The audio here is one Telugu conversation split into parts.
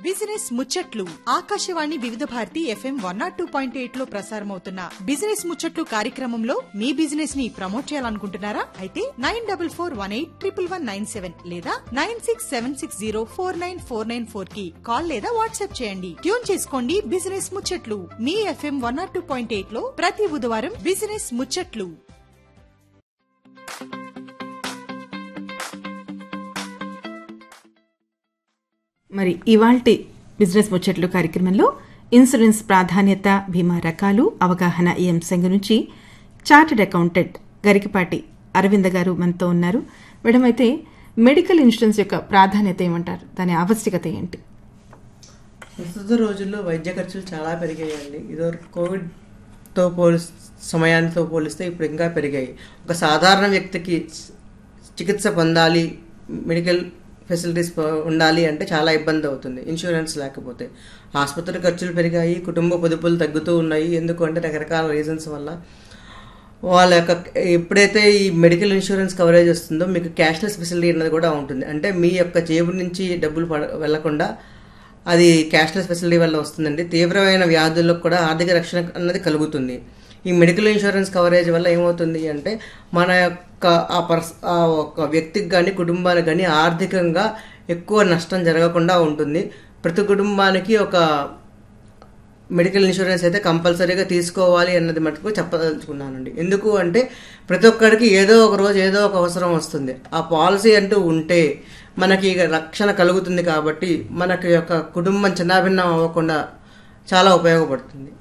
బిజినెస్ ముచ్చట్లు Akashvani Vividh Bharati FM one nought two point eight లో ప్రసారమవుతున్న బిజినెస్ ముచ్చట్లు కార్యక్రమంలో మీ బిజినెస్ ని ప్రమోట్ చేయాలనుకుంటున్నారా అయితే nine double four one eight triple one nine seven లేదా nine six seven six zero four nine four nine four కి కాల్ లేదా వాట్సాప్ చేయండి ట్యూన్ చేసుకోండి బిజినెస్ ముచ్చట్లు మీ FM one nought two point eight లో ప్రతి బుధవారం బిజినెస్ ముచ్చట్లు మరి ఇవాల్టి బిజినెస్ ముచ్చట్లు కార్యక్రమంలో ఇన్సూరెన్స్ ప్రాధాన్యత బీమా రకాలు అవగాహన ఈ అంశం గురించి చార్టెడ్ అకౌంటెంట్ గరికపాటి అరవింద గారు మనతో ఉన్నారు మేడం అయితే మెడికల్ ఇన్సూరెన్స్ యొక్క ప్రాధాన్యత ఏమంటారు దాని ఆవశ్యకత ఏంటి ప్రస్తుత రోజుల్లో వైద్య ఖర్చులు చాలా పెరిగాయండి ఇదో కోవిడ్తో పోలి సమయానితో పోలిస్తే ఇప్పుడు ఇంకా పెరిగాయి ఒక సాధారణ వ్యక్తికి చికిత్స పొందాలి మెడికల్ ఫెసిలిటీస్ ఉండాలి అంటే చాలా ఇబ్బంది అవుతుంది ఇన్సూరెన్స్ లేకపోతే ఆసుపత్రి ఖర్చులు పెరిగాయి కుటుంబ పొదుపులు తగ్గుతూ ఉన్నాయి ఎందుకంటే రకరకాల రీజన్స్ వల్ల వాళ్ళ యొక్క ఎప్పుడైతే ఈ మెడికల్ ఇన్సూరెన్స్ కవరేజ్ వస్తుందో మీకు క్యాష్లెస్ ఫెసిలిటీ అన్నది కూడా ఉంటుంది అంటే మీ యొక్క జేబు నుంచి డబ్బులు పడ వెళ్లకుండా అది క్యాష్లెస్ ఫెసిలిటీ వల్ల వస్తుందండి తీవ్రమైన వ్యాధులకు కూడా ఆర్థిక రక్షణ అన్నది కలుగుతుంది ఈ మెడికల్ ఇన్సూరెన్స్ కవరేజ్ వల్ల ఏమవుతుంది అంటే మన యొక్క ఆ పర్స్ ఆ ఒక వ్యక్తికి కానీ కుటుంబానికి కానీ ఆర్థికంగా ఎక్కువ నష్టం జరగకుండా ఉంటుంది ప్రతి కుటుంబానికి ఒక మెడికల్ ఇన్సూరెన్స్ అయితే కంపల్సరీగా తీసుకోవాలి అన్నది మటుకు చెప్పదలుచుకున్నానండి ఎందుకు అంటే ప్రతి ఒక్కరికి ఏదో ఒక రోజు ఏదో ఒక అవసరం వస్తుంది ఆ పాలసీ అంటూ ఉంటే మనకి రక్షణ కలుగుతుంది కాబట్టి మనకి యొక్క కుటుంబం చిన్నాభిన్నం అవ్వకుండా చాలా ఉపయోగపడుతుంది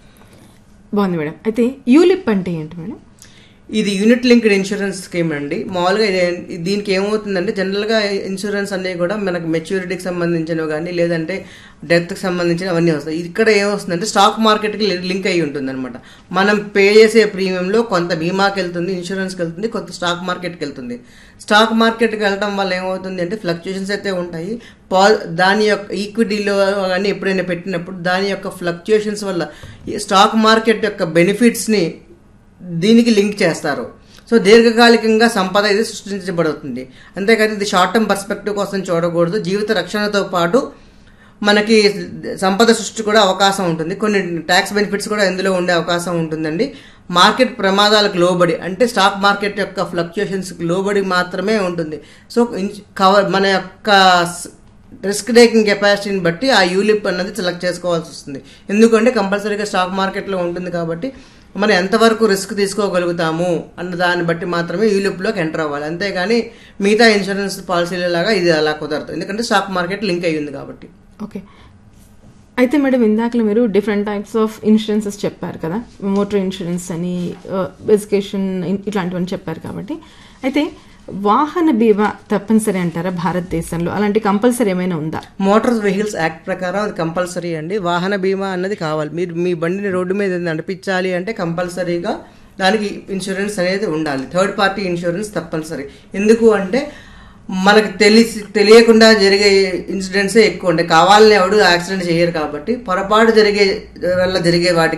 బాగుంది మేడం అయితే యూలిప్ అంటే ఏంటి మేడం ఇది యూనిట్ లింక్డ్ ఇన్సూరెన్స్ స్కీమ్ అండి మామూలుగా ఇది దీనికి ఏమవుతుందంటే జనరల్గా ఇన్సూరెన్స్ అన్నీ కూడా మనకు మెచ్యూరిటీకి సంబంధించినవి కానీ లేదంటే డెత్కి సంబంధించిన అవన్నీ వస్తాయి ఇక్కడ ఏమొస్తుందంటే స్టాక్ మార్కెట్కి లింక్ అయి ఉంటుంది అనమాట మనం పే చేసే ప్రీమియంలో కొంత బీమాకి వెళ్తుంది ఇన్సూరెన్స్కి వెళ్తుంది కొంత స్టాక్ మార్కెట్కి వెళ్తుంది స్టాక్ మార్కెట్కి వెళ్ళడం వల్ల ఏమవుతుంది అంటే ఫ్లక్చుయేషన్స్ అయితే ఉంటాయి పా దాని యొక్క ఈక్విటీలో కానీ ఎప్పుడైనా పెట్టినప్పుడు దాని యొక్క ఫ్లక్చుయేషన్స్ వల్ల స్టాక్ మార్కెట్ యొక్క బెనిఫిట్స్ని దీనికి లింక్ చేస్తారు సో దీర్ఘకాలికంగా సంపద ఇది సృష్టించబడుతుంది అంతేకాదు ఇది షార్ట్ టర్మ్ పర్స్పెక్టివ్ కోసం చూడకూడదు జీవిత రక్షణతో పాటు మనకి సంపద సృష్టి కూడా అవకాశం ఉంటుంది కొన్ని ట్యాక్స్ బెనిఫిట్స్ కూడా ఇందులో ఉండే అవకాశం ఉంటుందండి మార్కెట్ ప్రమాదాలకు లోబడి అంటే స్టాక్ మార్కెట్ యొక్క ఫ్లక్చుయేషన్స్కి లోబడి మాత్రమే ఉంటుంది సో కవర్ మన యొక్క రిస్క్ టేకింగ్ కెపాసిటీని బట్టి ఆ యూలిప్ అన్నది సెలెక్ట్ చేసుకోవాల్సి వస్తుంది ఎందుకంటే కంపల్సరీగా స్టాక్ మార్కెట్లో ఉంటుంది కాబట్టి మనం ఎంతవరకు రిస్క్ తీసుకోగలుగుతాము అన్న దాన్ని బట్టి మాత్రమే యూలిప్లోకి ఎంటర్ అవ్వాలి అంతేగాని మిగతా ఇన్సూరెన్స్ పాలసీల లాగా ఇది అలా కుదరదు ఎందుకంటే స్టాక్ మార్కెట్ లింక్ అయ్యింది కాబట్టి ఓకే అయితే మేడం ఇందాకలో మీరు డిఫరెంట్ టైప్స్ ఆఫ్ ఇన్సూరెన్సెస్ చెప్పారు కదా మోటార్ ఇన్సూరెన్స్ అని ఎడ్యుకేషన్ ఇట్లాంటివన్నీ చెప్పారు కాబట్టి అయితే వాహన బీమా తప్పనిసరి అంటారా భారతదేశంలో అలాంటి కంపల్సరీ ఏమైనా ఉందా మోటార్ వెహికల్స్ యాక్ట్ ప్రకారం అది కంపల్సరీ అండి వాహన బీమా అన్నది కావాలి మీరు మీ బండిని రోడ్డు మీద నడిపించాలి అంటే కంపల్సరీగా దానికి ఇన్సూరెన్స్ అనేది ఉండాలి థర్డ్ పార్టీ ఇన్సూరెన్స్ తప్పనిసరి ఎందుకు అంటే మనకు తెలిసి తెలియకుండా జరిగే ఇన్సిడెంట్సే ఎక్కువ ఉంటాయి కావాలని ఎవడు యాక్సిడెంట్ చేయరు కాబట్టి పొరపాటు జరిగే వల్ల జరిగే వాటికి